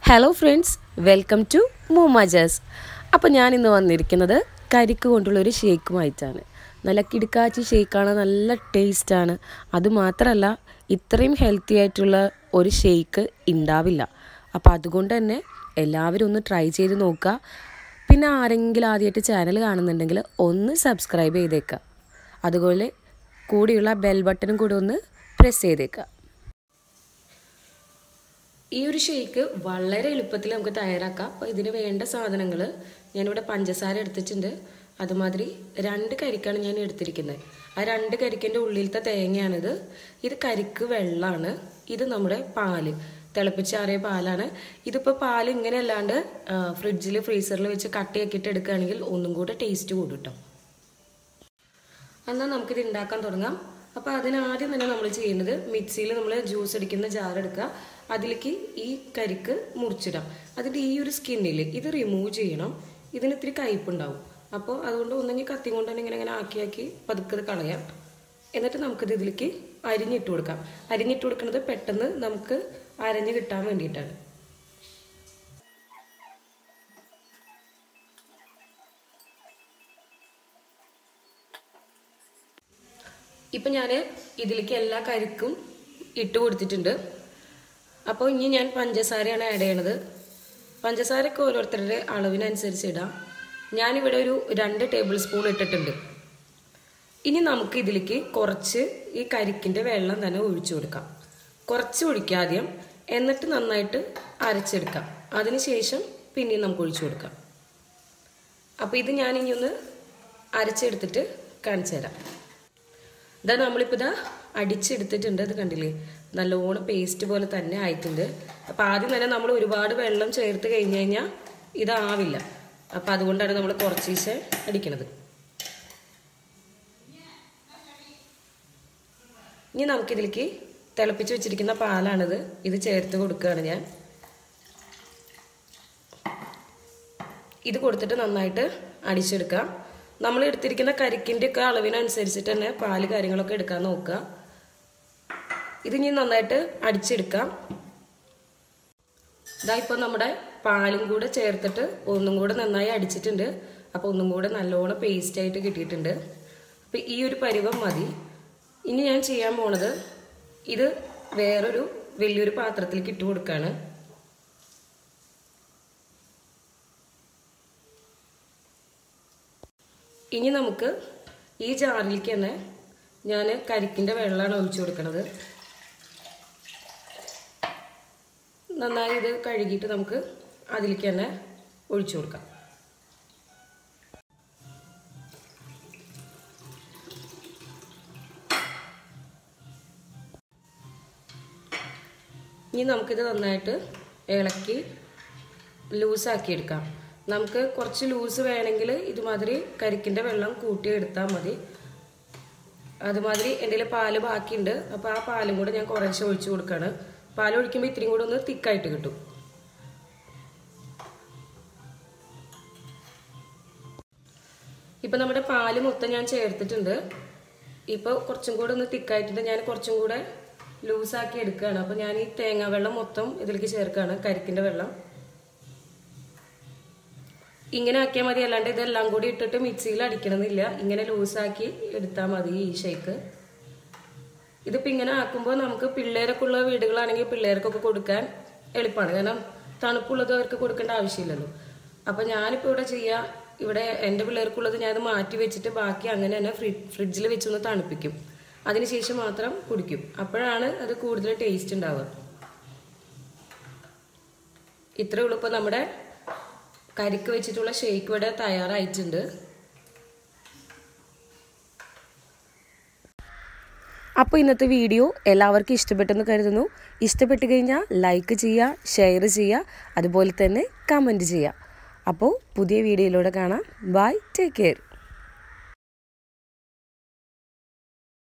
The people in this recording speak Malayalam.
ഹലോ ഫ്രണ്ട്സ് വെൽക്കം ടു മൂമാജാസ് അപ്പോൾ ഞാൻ ഇന്ന് വന്നിരിക്കുന്നത് കരിക്ക് കൊണ്ടുള്ളൊരു ഷേക്കുമായിട്ടാണ് നല്ല കിടുക്കാച്ചി ഷേക്കാണ് നല്ല ടേസ്റ്റാണ് അതുമാത്രമല്ല ഇത്രയും ഹെൽത്തി ആയിട്ടുള്ള ഒരു ഷേക്ക് ഉണ്ടാവില്ല അപ്പോൾ അതുകൊണ്ട് തന്നെ എല്ലാവരും ഒന്ന് ട്രൈ ചെയ്ത് നോക്കുക പിന്നെ ആരെങ്കിലും ആദ്യമായിട്ട് ചാനൽ കാണുന്നുണ്ടെങ്കിൽ ഒന്ന് സബ്സ്ക്രൈബ് ചെയ്തേക്കുക അതുപോലെ കൂടിയുള്ള ബെൽ ബട്ടണും കൂടെ ഒന്ന് പ്രസ് ചെയ്തേക്കുക ഈ ഒരു ഷേക്ക് വളരെ എളുപ്പത്തിൽ നമുക്ക് തയ്യാറാക്കാം അപ്പോൾ ഇതിന് വേണ്ട സാധനങ്ങൾ ഞാനിവിടെ പഞ്ചസാര എടുത്തിട്ടുണ്ട് അതുമാതിരി രണ്ട് കരിക്കാണ് ഞാൻ എടുത്തിരിക്കുന്നത് ആ രണ്ട് കരിക്കിൻ്റെ ഉള്ളിലത്തെ തേങ്ങയാണിത് ഇത് കരിക്ക് വെള്ളമാണ് ഇത് നമ്മുടെ പാല് തിളപ്പിച്ചാറിയ പാലാണ് ഇതിപ്പോൾ പാൽ ഇങ്ങനെ അല്ലാണ്ട് ഫ്രിഡ്ജിൽ ഫ്രീസറിൽ വെച്ച് കട്ടിയാക്കിയിട്ട് എടുക്കുകയാണെങ്കിൽ ഒന്നും കൂടെ ടേസ്റ്റ് കൂടും കേട്ടോ എന്നാൽ നമുക്കിത് ഉണ്ടാക്കാൻ തുടങ്ങാം അപ്പോൾ അതിനാദ്യം തന്നെ നമ്മൾ ചെയ്യുന്നത് മിക്സിയിൽ നമ്മൾ ജ്യൂസ് അടിക്കുന്ന ജാർ എടുക്കുക അതിലേക്ക് ഈ കരിക്ക് മുറിച്ചിടാം അതിൻ്റെ ഈ ഒരു സ്കിന്നിൽ ഇത് റിമൂവ് ചെയ്യണം ഇതിന് ഇത്തിരി കയ്പുണ്ടാവും അപ്പോൾ അതുകൊണ്ട് ഒന്നെങ്കിൽ കത്തി കൊണ്ട് തന്നെ ഇങ്ങനെ ഇങ്ങനെ ആക്കി ആക്കി പതുക്കത് കളയാം എന്നിട്ട് നമുക്കിത് ഇതിലേക്ക് അരിഞ്ഞിട്ട് കൊടുക്കാം അരിഞ്ഞിട്ട് കൊടുക്കുന്നത് പെട്ടെന്ന് നമുക്ക് അരഞ്ഞ് കിട്ടാൻ വേണ്ടിയിട്ടാണ് ഇപ്പം ഞാൻ ഇതിലേക്ക് എല്ലാ കരിക്കും ഇട്ട് കൊടുത്തിട്ടുണ്ട് അപ്പോൾ ഇനി ഞാൻ പഞ്ചസാരയാണ് ആഡ് ചെയ്യണത് പഞ്ചസാരയൊക്കെ ഓരോരുത്തരുടെ അളവിനനുസരിച്ച് ഇടാം ഞാനിവിടെ ഒരു രണ്ട് ടേബിൾ സ്പൂൺ ഇട്ടിട്ടുണ്ട് ഇനി നമുക്ക് ഇതിലേക്ക് കുറച്ച് ഈ കരിക്കിൻ്റെ വെള്ളം തന്നെ ഒഴിച്ചു കൊടുക്കാം കുറച്ച് ഒഴിക്കുക ആദ്യം എന്നിട്ട് നന്നായിട്ട് അരച്ചെടുക്കാം അതിനുശേഷം പിന്നെയും നമുക്ക് ഒഴിച്ചു കൊടുക്കാം അപ്പോൾ ഇത് ഞാൻ ഇനി ഒന്ന് അരച്ചെടുത്തിട്ട് കാണിച്ചു തരാം ഇതാ നമ്മളിപ്പോൾ ഇതാ അടിച്ചെടുത്തിട്ടുണ്ട് ഇത് കണ്ടില്ലേ നല്ലോണം പേസ്റ്റ് പോലെ തന്നെ ആയിട്ടുണ്ട് അപ്പോൾ ആദ്യം തന്നെ നമ്മൾ ഒരുപാട് വെള്ളം ചേർത്ത് കഴിഞ്ഞ് കഴിഞ്ഞാൽ ഇതാവില്ല അപ്പോൾ അതുകൊണ്ടാണ് നമ്മൾ കുറച്ച് ദിവസം അടിക്കണത് ഇനി നമുക്കിതിലേക്ക് തിളപ്പിച്ച് വെച്ചിരിക്കുന്ന പാലാണിത് ഇത് ചേർത്ത് കൊടുക്കുകയാണ് ഞാൻ ഇത് കൊടുത്തിട്ട് നന്നായിട്ട് അടിച്ചെടുക്കാം നമ്മൾ എടുത്തിരിക്കുന്ന കരിക്കിൻ്റെ ഒക്കെ അളവിനനുസരിച്ചിട്ട് തന്നെ പാല് കാര്യങ്ങളൊക്കെ എടുക്കാൻ നോക്കുക ഇത് ഇനി നന്നായിട്ട് അടിച്ചെടുക്കാം ഇതാ ഇപ്പോൾ നമ്മുടെ പാലും കൂടെ ചേർത്തിട്ട് ഒന്നും കൂടെ നന്നായി അടിച്ചിട്ടുണ്ട് അപ്പോൾ ഒന്നും കൂടെ നല്ലോണം പേസ്റ്റ് ആയിട്ട് കിട്ടിയിട്ടുണ്ട് അപ്പോൾ ഈ ഒരു പരുവം മതി ഇനി ഞാൻ ചെയ്യാൻ പോണത് ഇത് വേറൊരു വലിയൊരു പാത്രത്തിലേക്ക് ഇട്ട് കൊടുക്കുകയാണ് ഇനി നമുക്ക് ഈ ജാറിലേക്ക് തന്നെ ഞാൻ കരിക്കിൻ്റെ വെള്ളമാണ് ഒഴിച്ചു കൊടുക്കുന്നത് നന്നായി ഇത് കഴുകിയിട്ട് നമുക്ക് അതിലേക്ക് തന്നെ ഒഴിച്ചു കൊടുക്കാം ഇനി നമുക്കിത് നന്നായിട്ട് ഇളക്കി ലൂസാക്കി എടുക്കാം നമുക്ക് കുറച്ച് ലൂസ് വേണമെങ്കിൽ ഇതുമാതിരി കരിക്കിൻ്റെ വെള്ളം കൂട്ടി എടുത്താൽ മതി അതുമാതിരി എൻ്റെ പാല് ബാക്കിയുണ്ട് അപ്പോൾ ആ പാലും കൂടെ ഞാൻ കുറേശ്ശെ ഒഴിച്ചു കൊടുക്കുകയാണ് പാൽ ഒഴിക്കുമ്പോൾ ഇത്രയും കൂടെ ഒന്ന് തിക്കായിട്ട് കിട്ടും ഇപ്പം നമ്മുടെ പാല് മൊത്തം ഞാൻ ചേർത്തിട്ടുണ്ട് ഇപ്പോൾ കുറച്ചും കൂടെ ഒന്ന് തിക്കായിട്ടുണ്ട് ഞാൻ കുറച്ചും കൂടെ ലൂസാക്കി എടുക്കുകയാണ് അപ്പോൾ ഞാൻ ഈ തേങ്ങാ വെള്ളം മൊത്തം ഇതിലേക്ക് ചേർക്കുകയാണ് കരിക്കിൻ്റെ വെള്ളം ഇങ്ങനെ ആക്കിയാൽ മതി അല്ലാണ്ട് ഇതെല്ലാം കൂടി ഇട്ടിട്ട് മിക്സിയിൽ അടിക്കണമെന്നില്ല ഇങ്ങനെ ലൂസാക്കി എടുത്താൽ മതി ഈ ഷേക്ക് ഇതിപ്പോൾ ഇങ്ങനെ ആക്കുമ്പോൾ നമുക്ക് പിള്ളേരൊക്കെ ഉള്ള വീടുകളാണെങ്കിൽ പിള്ളേർക്കൊക്കെ കൊടുക്കാൻ എളുപ്പമാണ് കാരണം തണുപ്പുള്ളത് അവർക്ക് കൊടുക്കേണ്ട ആവശ്യമില്ലല്ലോ അപ്പോൾ ഞാനിപ്പോൾ ഇവിടെ ചെയ്യുക ഇവിടെ എൻ്റെ പിള്ളേർക്കുള്ളത് ഞാനത് മാറ്റി വെച്ചിട്ട് ബാക്കി അങ്ങനെ തന്നെ ഫ്രി ഫ്രിഡ്ജിൽ വെച്ചൊന്ന് തണുപ്പിക്കും അതിനുശേഷം മാത്രം കുടിക്കും അപ്പോഴാണ് അത് കൂടുതൽ ടേസ്റ്റ് ഉണ്ടാവുക ഇത്രയേ ഉള്ളൂ ഇപ്പോൾ നമ്മുടെ കരിക്ക് വെച്ചിട്ടുള്ള ഷേക്ക് ഇവിടെ തയ്യാറായിട്ടുണ്ട് അപ്പോൾ ഇന്നത്തെ വീഡിയോ എല്ലാവർക്കും ഇഷ്ടപ്പെട്ടെന്ന് കരുതുന്നു ഇഷ്ടപ്പെട്ട് കഴിഞ്ഞാൽ ലൈക്ക് ചെയ്യുക ഷെയർ ചെയ്യുക അതുപോലെ തന്നെ കമൻറ്റ് ചെയ്യുക അപ്പോൾ പുതിയ വീഡിയോയിലൂടെ കാണാം ബൈ ടേക്ക് കെയർ